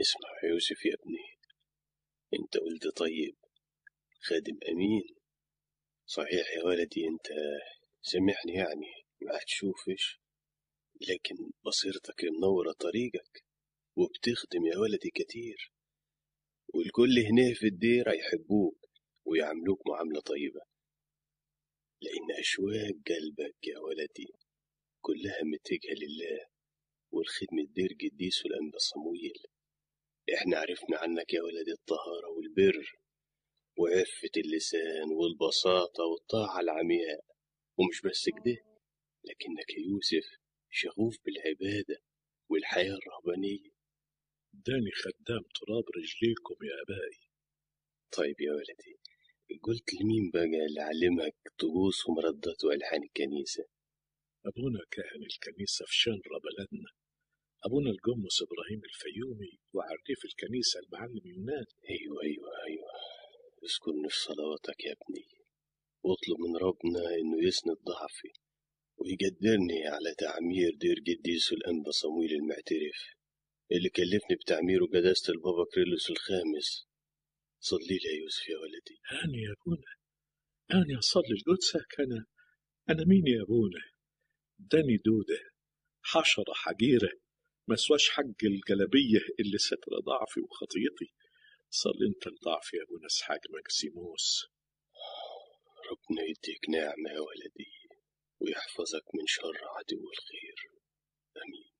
اسمع يا يوسف يا ابني انت قلت طيب خادم امين صحيح يا ولدي انت سامحني يعني ما هتشوفش لكن بصيرتك منورة طريقك وبتخدم يا ولدي كتير والكل هنا في الدير هيحبوك ويعاملوك معاملة طيبة لأن أشواق قلبك يا ولدي كلها متجهة لله والخدمة دير قديس والأنبا صمويل احنا عرفنا عنك يا ولدي الطهارة والبر وعفة اللسان والبساطة والطاعة العمياء ومش بس كده لكنك يا يوسف شغوف بالعبادة والحياة الرهبانية داني خدام تراب رجليكم يا أبائي طيب يا ولدي قلت لمين بقى اللي علمك طقوس ومردات وألحان الكنيسة أبونا كاهن الكنيسة في شنرة بلدنا أبونا القمص إبراهيم الفيومي وعريف الكنيسة المعلم يونان أيوة أيوة أيوة اذكرني في صلواتك يا ابني واطلب من ربنا إنه يسند ضعفي ويقدرني على تعمير دير قديس الأنبا صمويل المعترف اللي كلفني بتعميره قداسة البابا كريلوس الخامس صلي لي يا يوسف يا ولدي أنا يا أبونا أنا أصلي لقدسك أنا أنا مين يا أبونا داني دودة حشرة حجيرة مسواش حق الجلبية اللي ستر ضعفي وخطيتي صل انت لضعفي يا ابونا اسحاق مكسيموس ربنا يديك نعمة يا ولدي ويحفظك من شر عدو الخير آمين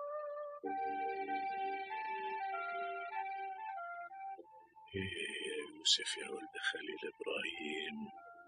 إيه يا يوسف يا ولد خليل إبراهيم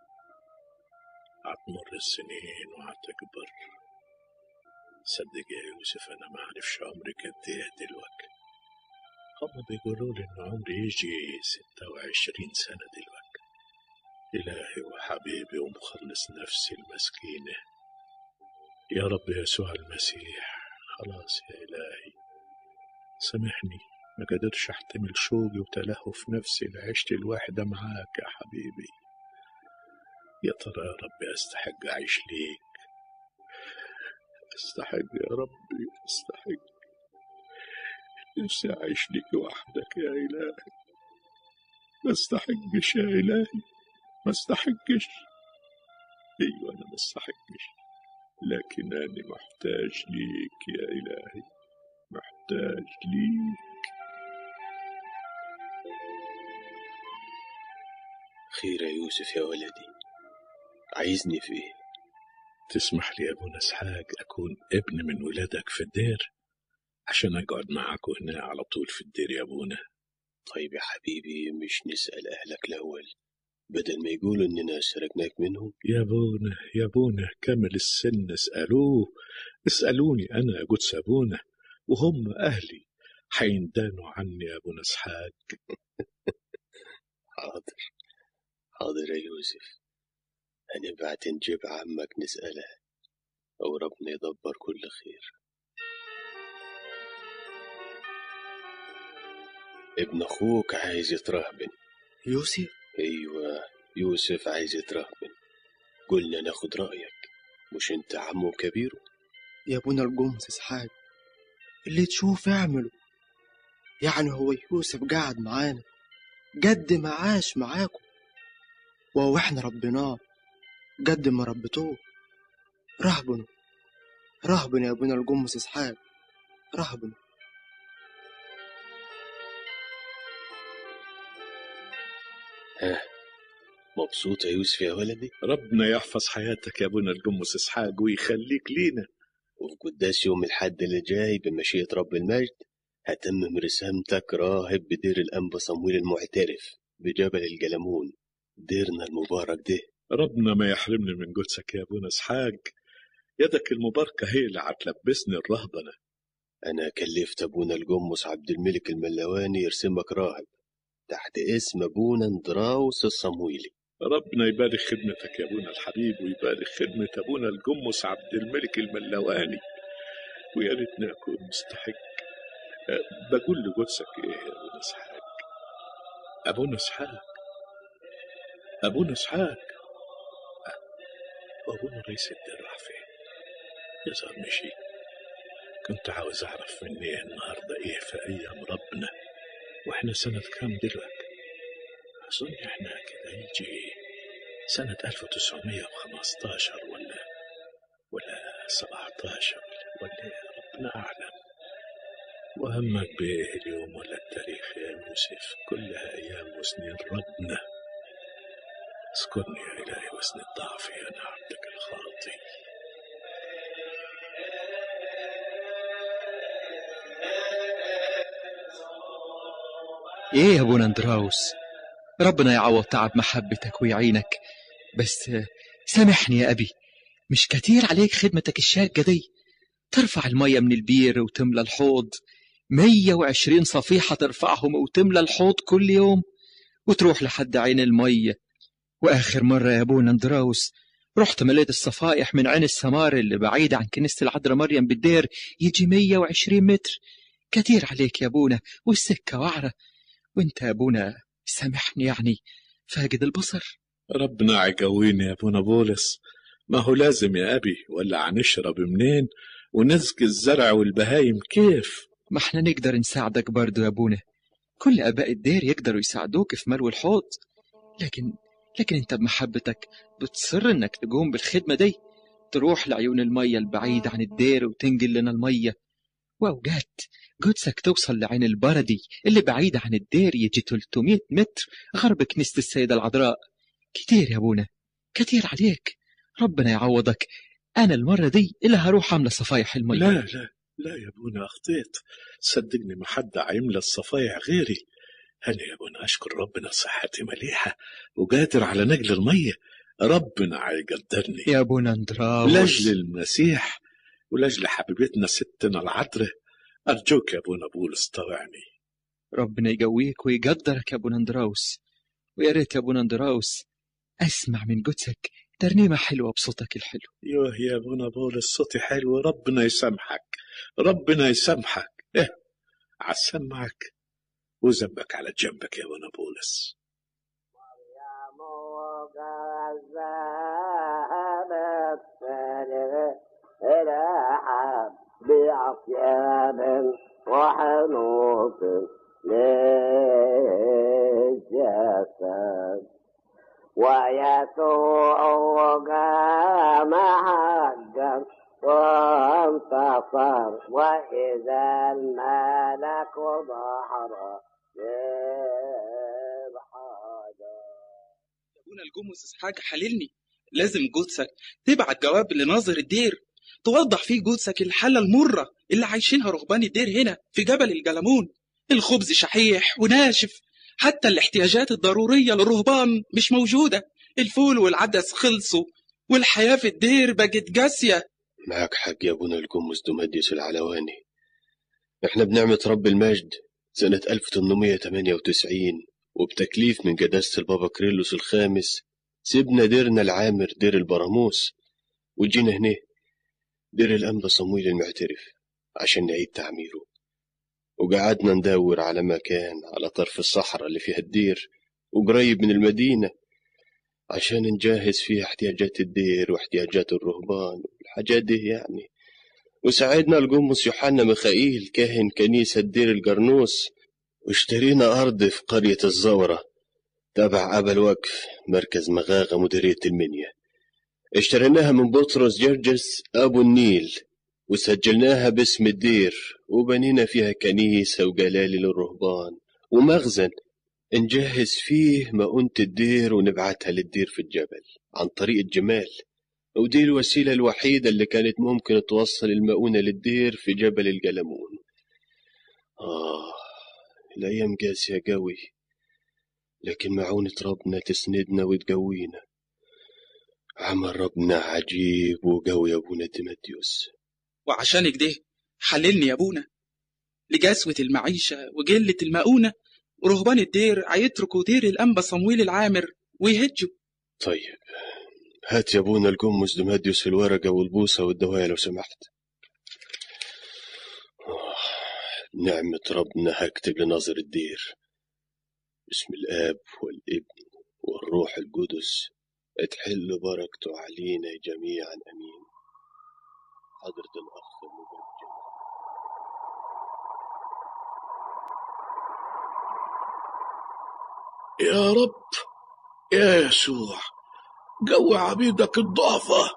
هتمر السنين وهتكبر صدق يا يوسف أنا ما أعرفش عمري قد إيه دلوقتي هما بيقولوا لي إن عمري يجي ستة وعشرين سنة دلوقتي إلهي وحبيبي ومخلص نفسي المسكينة يا رب يسوع المسيح خلاص يا إلهي سامحني ما قدرش احتمل شوقي وتلهف نفسي لعيشتي الواحدة معاك يا حبيبي يا ترى يا ربي استحق اعيش ليك استحق يا ربي استحق نفسي اعيش ليك وحدك يا الهي ما استحقش يا الهي ما استحقش ايوه انا ما استحقش لكن انا محتاج ليك يا الهي محتاج ليك خير يا يوسف يا ولدي عايزني في ايه تسمح لي يا ابونا اسحاق اكون ابن من ولادك في الدير عشان اقعد معاك هنا على طول في الدير يا ابونا طيب يا حبيبي مش نسأل أهلك الأول بدل ما يقولوا إننا سرقناك منهم يا ابونا يا ابونا كمل السن اسألوه اسألوني انا يا قدس ابونا وهم اهلي حيندانوا عني يا ابونا اسحاق حاضر حاضر يا يوسف هنبعت نجيب عمك نسأله أو ربنا يدبر كل خير ابن أخوك عايز يترهبن يوسف أيوة يوسف عايز يترهبن قلنا ناخد رأيك مش انت عمه وكبيره يا ابونا الجمس اسحاق اللي تشوف اعمله يعني هو يوسف قاعد معانا قد ما عاش معاكم وهو احنا ربيناه قد ما ربيتوه رهبنوا رهبنوا يا ابونا الجمس اسحاق رهبنوا مبسوط يا يوسف يا ولدي ربنا يحفظ حياتك يا ابونا القمص اسحاق ويخليك لينا وفي قداس يوم الحد اللي جاي بمشيئة رب المجد هتمم رسامتك راهب بدير الأنبا صمويل المعترف بجبل الجلمون ديرنا المبارك ده ربنا ما يحرمني من قدسك يا ابونا اسحاق يدك المباركة هي اللي هتلبسني الرهبنة أنا كلفت أبونا الجمص عبد الملك الملواني يرسمك راهب تحت اسم أبونا اندراوس الصمويلي ربنا يبارك خدمتك يا ابونا الحبيب ويبارك خدمة ابونا القمص عبد الملك الملواني ويا ريتني اكون مستحق أه، بقول لقدسك ايه يا ابونا اسحاق ابونا اسحاق ابونا اسحاق أه، ابونا رئيس الدير راح فين يظهر مشي كنت عاوز أعرف مني النهاردة إيه في أيام ربنا وإحنا سنة كام دلوقتي أظن إحنا كده يجي سنة 1915 ولا ولا 17 ولا إيه ربنا أعلم وهمك بإيه اليوم ولا التاريخ يا يوسف كلها أيام وسنين ربنا اذكرني يا إلهي وسن ضعفي أنا عبدك الخاطي ايه يا ابونا اندراوس ربنا يعوض تعب محبتك ويعينك بس آه، سامحني يا ابي مش كتير عليك خدمتك الشاقة دي ترفع المية من البير وتملى الحوض مية وعشرين صفيحة ترفعهم وتملى الحوض كل يوم وتروح لحد عين المية وآخر مرة يا أبونا اندراوس رحت مليت الصفائح من عين السمار اللي بعيدة عن كنيسة العذراء مريم بالدير يجي مية وعشرين متر كتير عليك يا أبونا والسكة وعرة وانت يا أبونا سامحني يعني فاقد البصر ربنا عيقويني يا ابونا بولس ما هو لازم يا ابي ولا هنشرب منين ونسقي الزرع والبهايم كيف ما احنا نقدر نساعدك برضو يا أبونا كل آباء الدير يقدروا يساعدوك في ملو الحوض لكن لكن انت بمحبتك بتصر انك تقوم بالخدمة دي تروح لعيون المية البعيدة عن الدير وتنقل لنا المية وأوقات قدسك توصل لعين البردي اللي بعيدة عن الدير يجي 300 متر غرب كنيسة السيدة العذراء كتير يا أبونا كتير عليك ربنا يعوضك أنا المرة دي اللي هروح أملى صفايح المية لا لا لا يا ابونا اخطيت صدقني ما حد هيملى الصفايع غيري انا يا ابونا اشكر ربنا صحتي مليحه وقادر على نقل الميه ربنا هيقدرني يا أبونا اندراوس لاجل المسيح ولاجل حبيبتنا ستنا العذراء ارجوك يا ابونا بولس طوعني ربنا يقويك ويقدرك يا أبونا اندراوس ويا ريت يا أبونا اندراوس أسمع من قدسك ترنيمة حلوة بصوتك الحلو يوه يا ابونا بولس صوتي حلو ربنا يسامحك ربنا يسامحك ايه عسمعك وذنبك على جنبك يا ابونا بولس بعصيان وحنوط للجسد ويسوع قام حقا وانتصر وإذا الملك ظهر بالحجر ابونا الجمس اسحاق حللني لازم جثك تبعت جواب لناظر الدير توضح فيه جثك الحالة المرة اللي عايشينها رهبان الدير هنا في جبل الجلمون الخبز شحيح وناشف حتى الاحتياجات الضرورية للرهبان مش موجودة الفول والعدس خلصوا والحياة في الدير بقت جاسية معك حق يا ابونا القمص دمديس العلواني احنا بنعمة رب المجد سنة 1898 وبتكليف من قداسة البابا كريلوس الخامس سيبنا ديرنا العامر دير البراموس وجينا هنا دير الأنبا صمويل المعترف عشان نعيد تعميره وقعدنا ندور على مكان على طرف الصحراء اللي فيها الدير وقريب من المدينة عشان نجهز فيها احتياجات الدير واحتياجات الرهبان والحاجات دي يعني وساعدنا القمص يوحنا ميخائيل كاهن كنيسة دير القرنوس واشترينا أرض في قرية الزورة تبع أبا الوقف مركز مغاغة مديرية المنيا اشتريناها من بطرس جرجس أبو النيل وسجلناها باسم الدير وبنينا فيها كنيسة وجلالي للرهبان ومخزن نجهز فيه مؤونة الدير ونبعتها للدير في الجبل عن طريق الجمال ودي الوسيلة الوحيدة اللي كانت ممكن توصل المؤونة للدير في جبل الجلمون آه الأيام قاسية قوي لكن معونة ربنا تسندنا وتقوينا عمل ربنا عجيب وقوي يا أبونا تيموثيوس وعشان كده حللني يا ابونا لجسوة المعيشة وقلة المؤونة رهبان الدير هيتركوا دير الأنبا صمويل العامر ويهجوا طيب هات يا أبونا القمص دمهديوس في الورقة والبوصة والدواية لو سمحت آه، نعمة ربنا هكتب لناظر الدير بسم الآب والابن والروح القدس تحل بركته علينا جميعا أمين حضرة الأخ المبارك يا رب يا يسوع قوي عبيدك الضعفة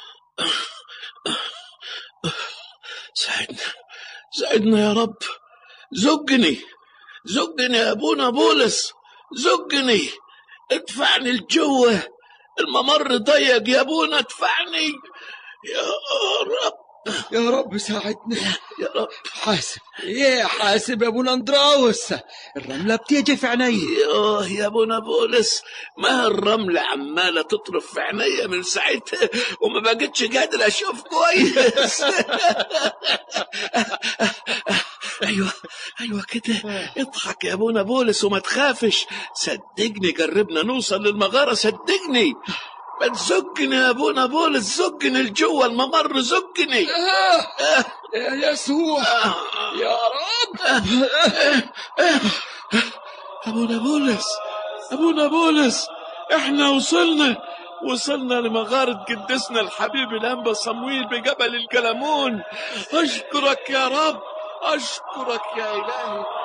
ساعدنا ساعدنا يا رب زقني زقني يا ابونا بولس زقني ادفعني لجوه الممر ضيق يا ابونا ادفعني يا رب يا رب ساعدنا يا رب حاسب ايه حاسب يا ابو اندراوس الرمله بتيجي في عيني يوه يا ابونا بولس ما الرملة عمالة تطرف في عينيا من ساعتها وما بقتش قادر اشوف كويس ايوه ايوه كده اضحك يا ابونا بولس وما تخافش صدقني قربنا نوصل للمغارة صدقني ما تزقني يا ابونا بولس زقني لجوا الممر زقني آه يا يسوع يا رب ابونا بولس ابونا بولس احنا وصلنا وصلنا لمغارة قدسنا الحبيب الأنبا صمويل بجبل الجلمون أشكرك يا رب أشكرك يا إلهي